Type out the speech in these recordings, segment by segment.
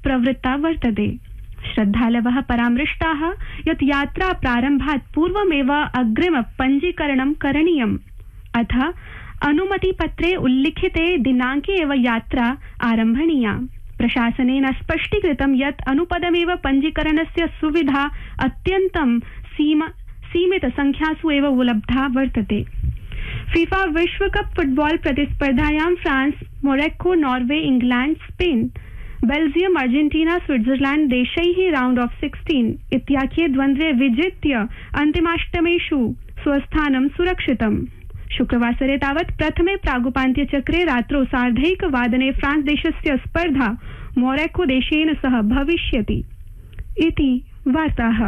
प्रवृत्ता वर्तते श्रद्धालवः परामृष्टाः यत् यात्रा प्रारम्भात् पूर्वमेव अग्रिम पञ्जीकरणं करणीयम् अथ अनुमतिपत्रे उल्लिखिते दिनाङ्के एव यात्रा आरम्भणीया प्रशासनेन स्पष्टीकृतं यत् अनुपदमेव पञ्जीकरणस्य सुविधा अत्यन्तं सीमित संख्यासु एव उपलब्धा वर्तते फीफा विश्वकप फुटबॉल प्रतिस्पर्धायां France Morocco Norway England Spain Belgium Argentina Switzerland देशैः राउंड ऑफ सिक्सटीन इत्याख्ये द्वन्द्वे विजित्य अन्तिमाष्टमेषु स्वस्थानं सुरक्षितम् शुक्रवासरे तावत् प्रथमे प्रागुपान्त्यचक्रे रात्रौ सार्धैकवादने फ्रांस देशस्य स्पर्धा मोरक्को देशेन सह भविष्यति इति वार्ताः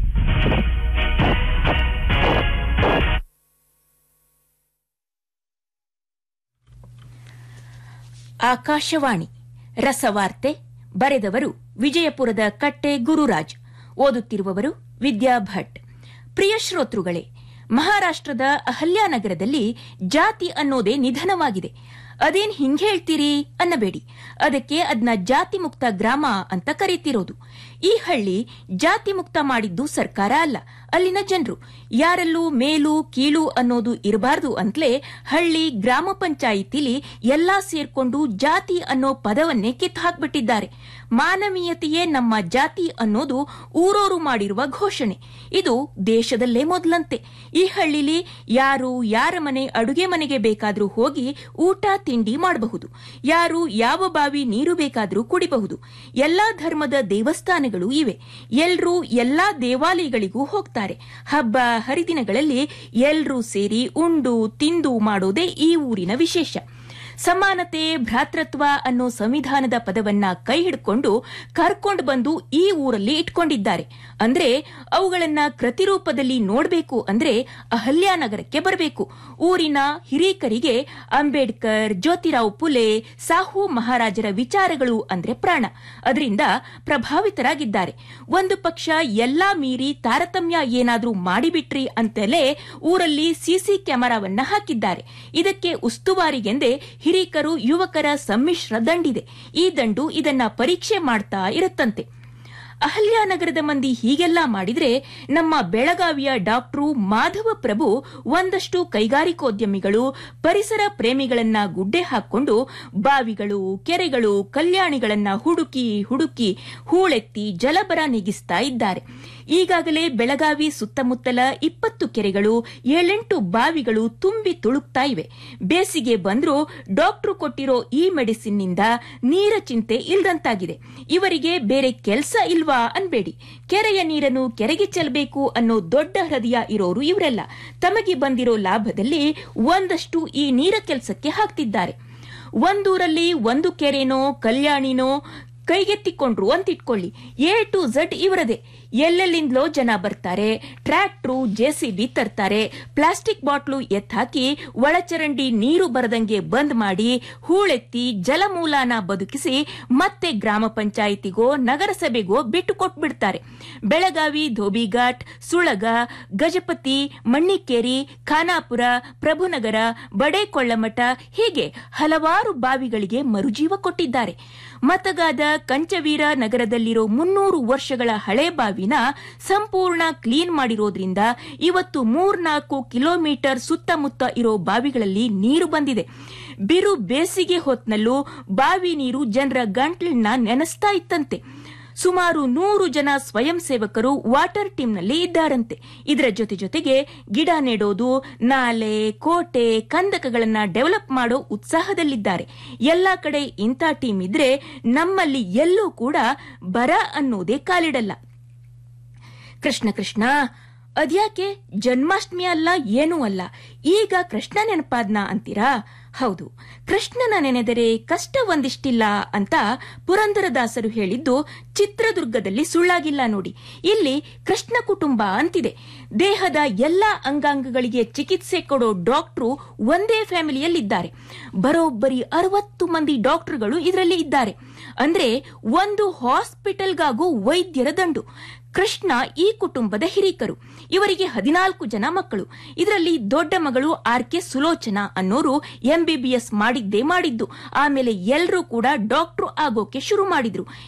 ಆಕಾಶವಾಣಿ ರಸವಾರ್ತೆ ಬರೆದವರು ವಿಜಯಪುರದ ಕಟ್ಟೆ ಗುರುರಾಜ್ ಓದುತ್ತಿರುವವರು ವಿದ್ಯಾ ಭಟ್ ಪ್ರಿಯ ಶ್ರೋತೃಗಳೇ ಮಹಾರಾಷ್ಟದ ಅಹಲ್ಯಾನಗರದಲ್ಲಿ ಜಾತಿ ಅನ್ನೋದೇ ನಿಧನವಾಗಿದೆ ಅದೇನ್ ಹಿಂಗ್ ಹೇಳ್ತೀರಿ ಅನ್ನಬೇಡಿ ಅದಕ್ಕೆ ಅದನ್ನ ಜಾತಿ ಮುಕ್ತ ಗ್ರಾಮ ಅಂತ ಕರೀತಿರೋದು ಈ ಹಳ್ಳಿ ಜಾತಿ ಮುಕ್ತ ಮಾಡಿದ್ದು ಸರ್ಕಾರ ಅಲ್ಲ ಅಲ್ಲಿನ ಜನರು ಯಾರಲ್ಲೂ ಮೇಲು ಕೀಳು ಅನ್ನೋದು ಇರಬಾರ್ದು ಅಂತಲೇ ಹಳ್ಳಿ ಗ್ರಾಮ ಪಂಚಾಯಿತಿಲಿ ಎಲ್ಲಾ ಸೇರ್ಕೊಂಡು ಜಾತಿ ಅನ್ನೋ ಪದವನ್ನೇ ಕಿತ್ತು ಹಾಕ್ಬಿಟ್ಟಿದ್ದಾರೆ ಮಾನವೀಯತೆಯೇ ನಮ್ಮ ಜಾತಿ ಅನ್ನೋದು ಊರೋರು ಮಾಡಿರುವ ಘೋಷಣೆ ಇದು ದೇಶದಲ್ಲೇ ಮೊದಲಂತೆ ಈ ಹಳ್ಳಿಲಿ ಯಾರು ಯಾರ ಮನೆ ಅಡುಗೆ ಮನೆಗೆ ಬೇಕಾದ್ರೂ ಹೋಗಿ ಊಟ ತಿಂಡಿ ಮಾಡಬಹುದು ಯಾರು ಯಾವ ಬಾವಿ ನೀರು ಬೇಕಾದ್ರೂ ಕುಡಿಬಹುದು ಎಲ್ಲಾ ಧರ್ಮದ ದೇವಸ್ಥಾನಗಳು ಇವೆ ಎಲ್ರೂ ಎಲ್ಲಾ ದೇವಾಲಯಗಳಿಗೂ ಹೋಗ್ತಾರೆ ಹಬ್ಬ ಹರಿದಿನಗಳಲ್ಲಿ ಎಲ್ರೂ ಸೇರಿ ಉಂಡು ತಿಂದು ಮಾಡೋದೇ ಈ ಊರಿನ ವಿಶೇಷ ಸಮಾನತೆ ಭ್ರಾತೃತ್ವ ಅನ್ನೋ ಸಂವಿಧಾನದ ಪದವನ್ನ ಕೈ ಹಿಡ್ಕೊಂಡು ಕರ್ಕೊಂಡು ಬಂದು ಈ ಊರಲ್ಲಿ ಇಟ್ಕೊಂಡಿದ್ದಾರೆ ಅಂದ್ರೆ ಅವುಗಳನ್ನ ಕೃತಿರೂಪದಲ್ಲಿ ನೋಡಬೇಕು ಅಂದ್ರೆ ಅಹಲ್ಯಾನಗರಕ್ಕೆ ಬರಬೇಕು ಊರಿನ ಹಿರೀಕರಿಗೆ ಅಂಬೇಡ್ಕರ್ ಜ್ಯೋತಿರಾವ್ ಪುಲೆ ಸಾಹು ಮಹಾರಾಜರ ವಿಚಾರಗಳು ಅಂದ್ರೆ ಪ್ರಾಣ ಅದರಿಂದ ಪ್ರಭಾವಿತರಾಗಿದ್ದಾರೆ ಒಂದು ಪಕ್ಷ ಎಲ್ಲಾ ಮೀರಿ ತಾರತಮ್ಯ ಏನಾದ್ರೂ ಮಾಡಿಬಿಟ್ರಿ ಅಂತಲೇ ಊರಲ್ಲಿ ಸಿಸಿ ಕ್ಯಾಮೆರಾವನ್ನ ಹಾಕಿದ್ದಾರೆ ಇದಕ್ಕೆ ಉಸ್ತುವಾರಿಗೆಂದೇ ಹಿರೀಕರು ಯುವಕರ ಸಮ್ಮಿಶ್ರ ದಂಡಿದೆ ಈ ದಂಡು ಇದನ್ನ ಪರೀಕ್ಷೆ ಮಾಡ್ತಾ ಇರುತ್ತಂತೆ ಅಹಲ್ಯಾನಗರದ ಮಂದಿ ಹೀಗೆಲ್ಲ ಮಾಡಿದ್ರೆ ನಮ್ಮ ಬೆಳಗಾವಿಯ ಡಾಕ್ಟ್ರು ಮಾಧವ ಪ್ರಭು ಒಂದಷ್ಟು ಕೈಗಾರಿಕೋದ್ಯಮಿಗಳು ಪರಿಸರ ಪ್ರೇಮಿಗಳನ್ನ ಗುಡ್ಡೆ ಹಾಕೊಂಡು ಬಾವಿಗಳು ಕೆರೆಗಳು ಕಲ್ಯಾಣಿಗಳನ್ನ ಹುಡುಕಿ ಹುಡುಕಿ ಹೂಳೆತ್ತಿ ಜಲಬರ ನೀಗಿಸ್ತಾ ಇದ್ದಾರೆ ಈಗಾಗಲೇ ಬೆಳಗಾವಿ ಸುತ್ತಮುತ್ತಲ ಇಪ್ಪತ್ತು ಕೆರೆಗಳು ಏಳೆಂಟು ಬಾವಿಗಳು ತುಂಬಿ ತುಳುಕ್ತಾ ಇವೆ ಬೇಸಿಗೆ ಬಂದ್ರೂ ಡಾಕ್ಟ್ರು ಕೊಟ್ಟಿರೋ ಈ ಮೆಡಿಸಿನ್ನಿಂದ ನೀರ ಚಿಂತೆ ಇಲ್ದಂತಾಗಿದೆ ಇವರಿಗೆ ಬೇರೆ ಕೆಲಸ ಇಲ್ವಾ ಅನ್ಬೇಡಿ ಕೆರೆಯ ನೀರನ್ನು ಕೆರೆಗೆ ಚೆಲ್ಲಬೇಕು ಅನ್ನೋ ದೊಡ್ಡ ಹೃದಯ ಇರೋರು ಇವರೆಲ್ಲ ತಮಗೆ ಬಂದಿರೋ ಲಾಭದಲ್ಲಿ ಒಂದಷ್ಟು ಈ ನೀರ ಕೆಲಸಕ್ಕೆ ಹಾಕ್ತಿದ್ದಾರೆ ಒಂದೂರಲ್ಲಿ ಒಂದು ಕೆರೆನೋ ಕಲ್ಯಾಣಿನೋ ಕೈಗೆತ್ತಿಕೊಂಡ್ರು ಅಂತಿಟ್ಕೊಳ್ಳಿ ಎ ಟು ಝಡ್ ಇವರದೇ ಎಲ್ಲೆಲ್ಲಿಂದಲೋ ಜನ ಬರ್ತಾರೆ ಟ್ರ್ಯಾಕ್ಟ್ರು ಜೆಸಿಬಿ ತರ್ತಾರೆ ಪ್ಲಾಸ್ಟಿಕ್ ಬಾಟ್ಲು ಎತ್ತಾಕಿ ಒಳಚರಂಡಿ ನೀರು ಬರದಂಗೆ ಬಂದ್ ಮಾಡಿ ಹೂಳೆತ್ತಿ ಜಲಮೂಲಾನ ಬದುಕಿಸಿ ಮತ್ತೆ ಗ್ರಾಮ ಪಂಚಾಯಿತಿಗೋ ನಗರಸಭೆಗೋ ಬಿಟ್ಟು ಕೊಟ್ಬಿಡ್ತಾರೆ ಬೆಳಗಾವಿ ಧೋಬಿಘಾಟ್ ಸುಳಗ ಗಜಪತಿ ಮಣ್ಣಿಕೇರಿ ಖಾನಾಪುರ ಪ್ರಭುನಗರ ಬಡೇಕೊಳ್ಳಮಠ ಹೀಗೆ ಹಲವಾರು ಬಾವಿಗಳಿಗೆ ಮರುಜೀವ ಕೊಟ್ಟಿದ್ದಾರೆ ಮತಗಾದ ಕಂಚವೀರ ನಗರದಲ್ಲಿರೋ ಮುನ್ನೂರು ವರ್ಷಗಳ ಹಳೆ ಬಾವಿನ ಸಂಪೂರ್ಣ ಕ್ಲೀನ್ ಮಾಡಿರೋದ್ರಿಂದ ಇವತ್ತು ಮೂರ್ನಾಲ್ಕು ಕಿಲೋಮೀಟರ್ ಸುತ್ತಮುತ್ತ ಇರೋ ಬಾವಿಗಳಲ್ಲಿ ನೀರು ಬಂದಿದೆ ಬಿರು ಬೇಸಿಗೆ ಹೊತ್ನಲ್ಲೂ ಬಾವಿ ನೀರು ಜನರ ಗಂಟ್ಲನ್ನ ನೆನೆಸ್ತಾ ಇತ್ತಂತೆ ಸುಮಾರು ನೂರು ಜನ ಸ್ವಯಂ ಸೇವಕರು ವಾಟರ್ ಟೀಮ್ನಲ್ಲಿ ಇದ್ದಾರಂತೆ ಇದರ ಜೊತೆ ಜೊತೆಗೆ ಗಿಡ ನೆಡೋದು ನಾಲೆ ಕೋಟೆ ಕಂದಕಗಳನ್ನ ಡೆವಲಪ್ ಮಾಡೋ ಉತ್ಸಾಹದಲ್ಲಿದ್ದಾರೆ ಎಲ್ಲಾ ಕಡೆ ಇಂಥ ಟೀಮ್ ಇದ್ರೆ ನಮ್ಮಲ್ಲಿ ಎಲ್ಲೂ ಕೂಡ ಬರ ಅನ್ನೋದೇ ಕಾಲಿಡಲ್ಲ ಕೃಷ್ಣ ಕೃಷ್ಣ ಅದ್ಯಾಕೆ ಜನ್ಮಾಷ್ಟಮಿ ಅಲ್ಲ ಏನೂ ಅಲ್ಲ ಈಗ ಕೃಷ್ಣ ನೆನಪಾದ್ನ ಅಂತೀರಾ ಹೌದು ಕೃಷ್ಣನ ನೆನೆದರೆ ಕಷ್ಟ ಒಂದಿಷ್ಟಿಲ್ಲ ಅಂತ ಪುರಂದರದಾಸರು ಹೇಳಿದ್ದು ಚಿತ್ರದುರ್ಗದಲ್ಲಿ ಸುಳ್ಳಾಗಿಲ್ಲ ನೋಡಿ ಇಲ್ಲಿ ಕೃಷ್ಣ ಕುಟುಂಬ ಅಂತಿದೆ ದೇಹದ ಎಲ್ಲಾ ಅಂಗಾಂಗಗಳಿಗೆ ಚಿಕಿತ್ಸೆ ಕೊಡೋ ಡಾಕ್ಟ್ರು ಒಂದೇ ಫ್ಯಾಮಿಲಿಯಲ್ಲಿದ್ದಾರೆ ಬರೋಬ್ಬರಿ ಅರವತ್ತು ಮಂದಿ ಡಾಕ್ಟರ್ಗಳು ಇದರಲ್ಲಿ ಇದ್ದಾರೆ ಅಂದ್ರೆ ಒಂದು ಹಾಸ್ಪಿಟಲ್ಗಾಗೂ ವೈದ್ಯರ ದಂಡು ಕೃಷ್ಣ ಈ ಕುಟುಂಬದ ಹಿರೀಕರು ಇವರಿಗೆ ಹದಿನಾಲ್ಕು ಜನ ಮಕ್ಕಳು ಇದರಲ್ಲಿ ದೊಡ್ಡ ಮಗಳು ಆರ್ ಕೆ ಸುಲೋಚನಾ ಅನ್ನೋರು ಎಂಬಿಬಿಎಸ್ ಮಾಡಿದ್ದೇ ಮಾಡಿದ್ದು ಆಮೇಲೆ ಎಲ್ಲರೂ ಕೂಡ ಡಾಕ್ಟರ್ ಆಗೋಕೆ ಶುರು ಮಾಡಿದ್ರು